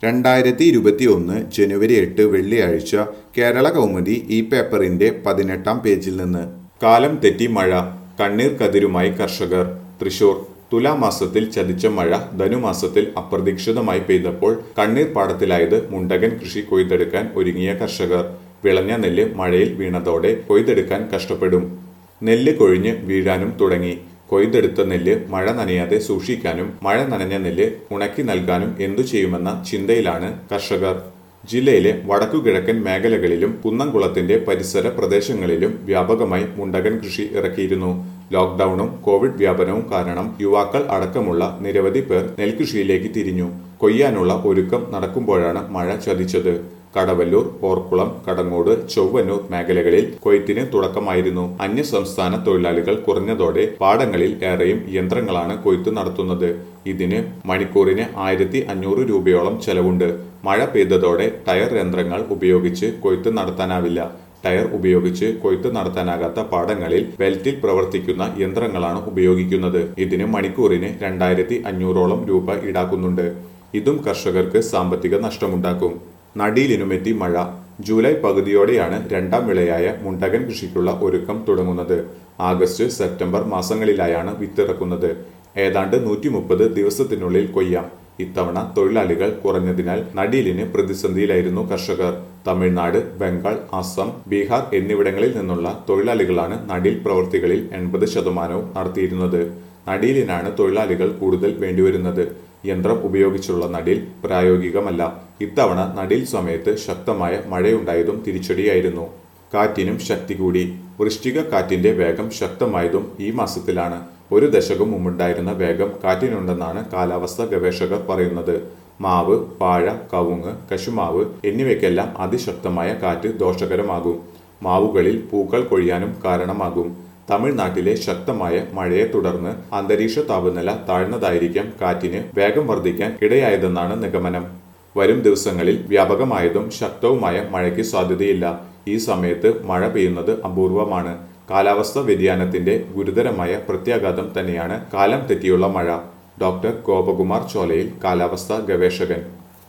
രണ്ടായിരത്തി ഇരുപത്തി ഒന്ന് ജനുവരി എട്ട് വെള്ളിയാഴ്ച കേരള കൗമുദി ഈ പേപ്പറിന്റെ പതിനെട്ടാം പേജിൽ നിന്ന് കാലം തെറ്റി മഴ കണ്ണീർ കതിരുമായി കർഷകർ തൃശൂർ തുലാമാസത്തിൽ ചതിച്ച മഴ ധനുമാസത്തിൽ അപ്രതീക്ഷിതമായി പെയ്തപ്പോൾ കണ്ണീർ പാടത്തിലായത് മുണ്ടകൻ കൃഷി കൊയ്തെടുക്കാൻ ഒരുങ്ങിയ കർഷകർ വിളഞ്ഞ നെല്ല് മഴയിൽ വീണതോടെ കൊയ്തെടുക്കാൻ കഷ്ടപ്പെടും നെല്ല് കൊഴിഞ്ഞ് വീഴാനും തുടങ്ങി കൊയ്തെടുത്ത നെല്ല് മഴ നനയാതെ സൂക്ഷിക്കാനും മഴ നനഞ്ഞ നെല്ല് ഉണക്കി നൽകാനും എന്തു ചെയ്യുമെന്ന ചിന്തയിലാണ് കർഷകർ ജില്ലയിലെ വടക്കുകിഴക്കൻ മേഖലകളിലും കുന്നംകുളത്തിന്റെ പരിസര പ്രദേശങ്ങളിലും വ്യാപകമായി മുണ്ടകൻ കൃഷി ഇറക്കിയിരുന്നു ലോക്ക്ഡൌണും കോവിഡ് വ്യാപനവും കാരണം യുവാക്കൾ അടക്കമുള്ള നിരവധി പേർ നെൽകൃഷിയിലേക്ക് തിരിഞ്ഞു കൊയ്യാനുള്ള ഒരുക്കം നടക്കുമ്പോഴാണ് മഴ ചതിച്ചത് കടവല്ലൂർ ഓർക്കുളം കടങ്ങോട് ചൊവ്വന്നൂർ മേഖലകളിൽ കൊയ്ത്തിന് തുടക്കമായിരുന്നു അന്യ സംസ്ഥാന തൊഴിലാളികൾ കുറഞ്ഞതോടെ പാടങ്ങളിൽ ഏറെയും യന്ത്രങ്ങളാണ് കൊയ്ത്ത് നടത്തുന്നത് ഇതിന് മണിക്കൂറിന് ആയിരത്തി അഞ്ഞൂറ് രൂപയോളം ചെലവുണ്ട് മഴ പെയ്തതോടെ ടയർ യന്ത്രങ്ങൾ ഉപയോഗിച്ച് കൊയ്ത്ത് നടത്താനാവില്ല ടയർ ഉപയോഗിച്ച് കൊയ്ത്ത് നടത്താനാകാത്ത പാടങ്ങളിൽ ബെൽറ്റിൽ പ്രവർത്തിക്കുന്ന യന്ത്രങ്ങളാണ് ഉപയോഗിക്കുന്നത് ഇതിന് മണിക്കൂറിന് രണ്ടായിരത്തി അഞ്ഞൂറോളം രൂപ ഈടാക്കുന്നുണ്ട് ഇതും കർഷകർക്ക് സാമ്പത്തിക നഷ്ടമുണ്ടാക്കും നടീലിനുമെത്തി മഴ ജൂലൈ പകുതിയോടെയാണ് രണ്ടാം വിളയായ മുണ്ടകൻ കൃഷിക്കുള്ള ഒരുക്കം തുടങ്ങുന്നത് ആഗസ്റ്റ് സെപ്റ്റംബർ മാസങ്ങളിലായാണ് വിത്തിറക്കുന്നത് ഏതാണ്ട് നൂറ്റി മുപ്പത് ദിവസത്തിനുള്ളിൽ കൊയ്യാം ഇത്തവണ തൊഴിലാളികൾ കുറഞ്ഞതിനാൽ നടീലിന് പ്രതിസന്ധിയിലായിരുന്നു കർഷകർ തമിഴ്നാട് ബംഗാൾ അസം ബീഹാർ എന്നിവിടങ്ങളിൽ നിന്നുള്ള തൊഴിലാളികളാണ് നടീൽ പ്രവൃത്തികളിൽ എൺപത് ശതമാനവും നടത്തിയിരുന്നത് നടീലിനാണ് തൊഴിലാളികൾ കൂടുതൽ വേണ്ടിവരുന്നത് യന്ത്രം ഉപയോഗിച്ചുള്ള നടീൽ പ്രായോഗികമല്ല ഇത്തവണ നടീൽ സമയത്ത് ശക്തമായ മഴയുണ്ടായതും തിരിച്ചടിയായിരുന്നു കാറ്റിനും ശക്തി കൂടി വൃശ്ചിക കാറ്റിന്റെ വേഗം ശക്തമായതും ഈ മാസത്തിലാണ് ഒരു ദശകം മുമ്പുണ്ടായിരുന്ന വേഗം കാറ്റിനുണ്ടെന്നാണ് കാലാവസ്ഥാ ഗവേഷകർ പറയുന്നത് മാവ് വാഴ കവുങ്ങ് കശുമാവ് എന്നിവയ്ക്കെല്ലാം അതിശക്തമായ കാറ്റ് ദോഷകരമാകും മാവുകളിൽ പൂക്കൾ കൊഴിയാനും കാരണമാകും തമിഴ്നാട്ടിലെ ശക്തമായ മഴയെ തുടർന്ന് അന്തരീക്ഷ താപനില താഴ്ന്നതായിരിക്കാം കാറ്റിന് വേഗം വർദ്ധിക്കാൻ ഇടയായതെന്നാണ് നിഗമനം വരും ദിവസങ്ങളിൽ വ്യാപകമായതും ശക്തവുമായ മഴയ്ക്ക് സാധ്യതയില്ല ഈ സമയത്ത് മഴ പെയ്യുന്നത് അപൂർവമാണ് കാലാവസ്ഥാ വ്യതിയാനത്തിന്റെ ഗുരുതരമായ പ്രത്യാഘാതം തന്നെയാണ് കാലം തെറ്റിയുള്ള മഴ ഡോക്ടർ ഗോപകുമാർ ചോലയിൽ കാലാവസ്ഥാ ഗവേഷകൻ